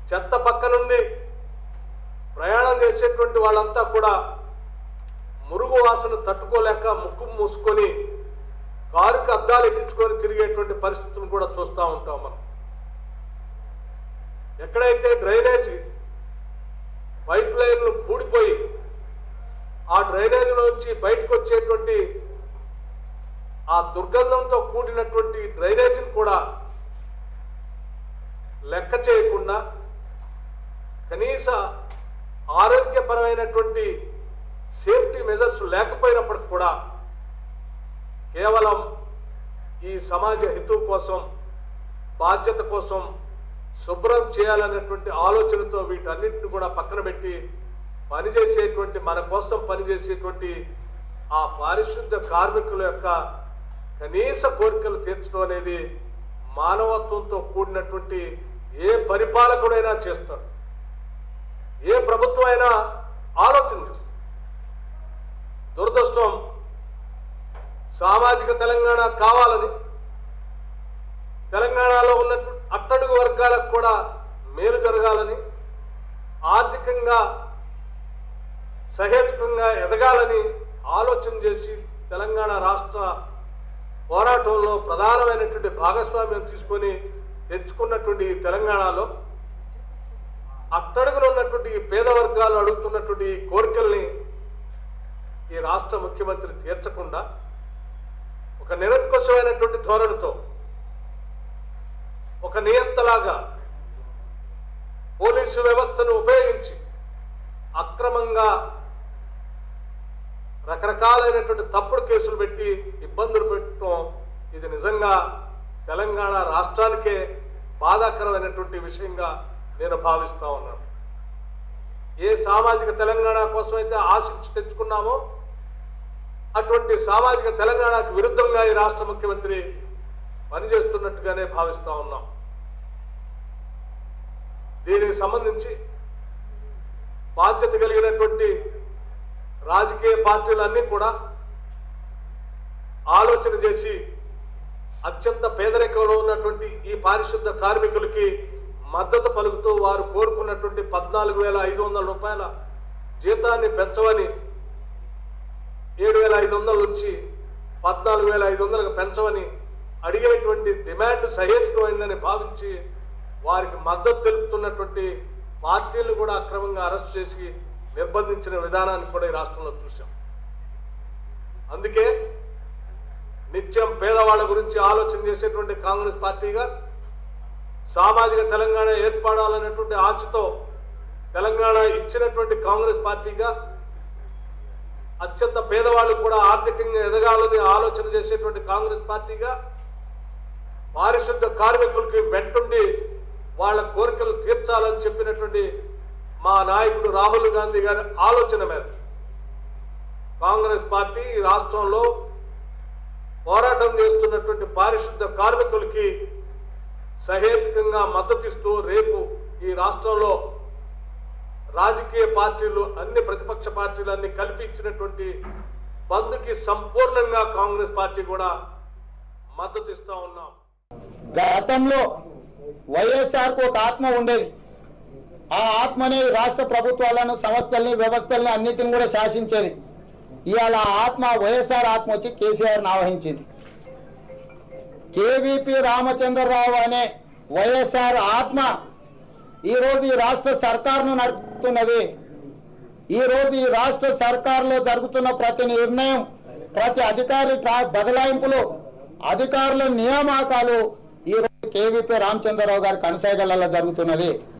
చెత్త పక్క నుండి ప్రయాణం చేసేటువంటి వాళ్ళంతా కూడా మురుగు వాసన తట్టుకోలేక ముక్కు మూసుకొని కారుకి అద్దాలు ఎక్కించుకొని తిరిగేటువంటి పరిస్థితులను కూడా చూస్తూ ఉంటాం మనం ఎక్కడైతే డ్రైనేజీ పైప్ లైన్లు పూడిపోయి ఆ డ్రైనేజ్ నుంచి బయటకు వచ్చేటువంటి ఆ దుర్గంధంతో కూడినటువంటి డ్రైనేజీని కూడా లెక్క చేయకుండా కనీస ఆరోగ్యపరమైనటువంటి సేఫ్టీ మెజర్స్ లేకపోయినప్పటికి కూడా కేవలం ఈ సమాజ హితువు కోసం బాధ్యత కోసం శుభ్రం చేయాలనేటువంటి ఆలోచనతో వీటన్నిటిని కూడా పక్కన పెట్టి పనిచేసేటువంటి మన కోసం పనిచేసేటువంటి ఆ పారిశుద్ధ కార్మికుల యొక్క కనీస కోరికలు తీర్చడం అనేది మానవత్వంతో కూడినటువంటి ఏ పరిపాలకుడైనా చేస్తాడు ఏ ప్రభుత్వం అయినా ఆలోచన చేస్తుంది దురదృష్టం సామాజిక తెలంగాణ కావాలని తెలంగాణలో ఉన్నట్టు అట్టడుగు వర్గాలకు కూడా మేలు జరగాలని ఆర్థికంగా సహేతుకంగా ఎదగాలని ఆలోచన చేసి తెలంగాణ రాష్ట్ర పోరాటంలో ప్రధానమైనటువంటి భాగస్వామ్యం తీసుకొని తెచ్చుకున్నటువంటి ఈ తెలంగాణలో అట్టడుగున ఉన్నటువంటి ఈ పేద వర్గాలు అడుగుతున్నటువంటి ఈ కోరికల్ని ఈ రాష్ట్ర ముఖ్యమంత్రి తీర్చకుండా ఒక నిరంకుశమైనటువంటి ధోరణితో ఒక నియంతలాగా పోలీసు వ్యవస్థను ఉపయోగించి అక్రమంగా రకరకాలైనటువంటి తప్పుడు కేసులు పెట్టి ఇబ్బందులు పెట్టడం ఇది నిజంగా తెలంగాణ రాష్ట్రానికే బాధాకరమైనటువంటి విషయంగా నేను భావిస్తా ఉన్నాను ఏ సామాజిక తెలంగాణ కోసం అయితే ఆశించి తెచ్చుకున్నామో అటువంటి సామాజిక తెలంగాణకు విరుద్ధంగా ఈ రాష్ట్ర ముఖ్యమంత్రి పనిచేస్తున్నట్టుగానే భావిస్తా ఉన్నాం దీనికి సంబంధించి బాధ్యత కలిగినటువంటి రాజకీయ పార్టీలన్నీ కూడా ఆలోచన చేసి అత్యంత పేదరికంలో ఉన్నటువంటి ఈ పారిశుద్ధ కార్మికులకి మద్దతు పలుకుతూ వారు కోరుకున్నటువంటి పద్నాలుగు వేల ఐదు వందల రూపాయల జీతాన్ని పెంచవని ఏడు వేల ఐదు వందల నుంచి పద్నాలుగు వేల ఐదు వందలకు పెంచవని అడిగేటువంటి డిమాండ్ సహేతుకమైందని భావించి వారికి మద్దతు తెలుపుతున్నటువంటి పార్టీలను కూడా అక్రమంగా అరెస్ట్ చేసి నిర్బంధించిన విధానాన్ని కూడా ఈ రాష్ట్రంలో చూశాం అందుకే నిత్యం పేదవాళ్ళ గురించి ఆలోచన చేసేటువంటి కాంగ్రెస్ పార్టీగా సామాజిక తెలంగాణ ఏర్పడాలనేటువంటి ఆశతో తెలంగాణ ఇచ్చినటువంటి కాంగ్రెస్ పార్టీగా అత్యంత పేదవాళ్ళు కూడా ఆర్థికంగా ఎదగాలని ఆలోచన చేసేటువంటి కాంగ్రెస్ పార్టీగా పారిశుద్ధ కార్మికులకి వెంటుండి వాళ్ళ కోరికలు తీర్చాలని చెప్పినటువంటి మా నాయకుడు రాహుల్ గాంధీ గారి ఆలోచన మేరకు కాంగ్రెస్ పార్టీ ఈ రాష్ట్రంలో పోరాటం చేస్తున్నటువంటి పారిశుద్ధ కార్మికులకి సహేతుకంగా మద్దతిస్తూ రేపు ఈ రాష్ట్రంలో రాజకీయ పార్టీలు అన్ని ప్రతిపక్ష పార్టీలు అన్ని కలిపి ఇచ్చినటువంటి బంద్కి సంపూర్ణంగా కాంగ్రెస్ పార్టీ కూడా మద్దతు ఇస్తా ఉన్నాం గతంలో వైఎస్ఆర్ కు ఒక ఆత్మ ఉండేది ఆ ఆత్మనే ఈ రాష్ట్ర ప్రభుత్వాలను సంస్థల్ని వ్యవస్థల్ని అన్నిటిని కూడా శాసించేది ఇవాళ ఆ ఆత్మ వైఎస్ఆర్ ఆత్మ వచ్చి కేసీఆర్ ఆవహించింది కేవీపీ రామచంద్రరావు అనే వైఎస్ఆర్ ఆత్మ ఈ రోజు ఈ రాష్ట్ర సర్కార్ను నడుపుతున్నది ఈ రోజు ఈ రాష్ట్ర సర్కార్లో జరుగుతున్న ప్రతి నిర్ణయం ప్రతి అధికారి ట్రా- బదలాయింపులు అధికారుల నియామకాలు ఈ రోజు కేవీపీ రామచంద్రరావు గారి కనసాగలలో జరుగుతున్నది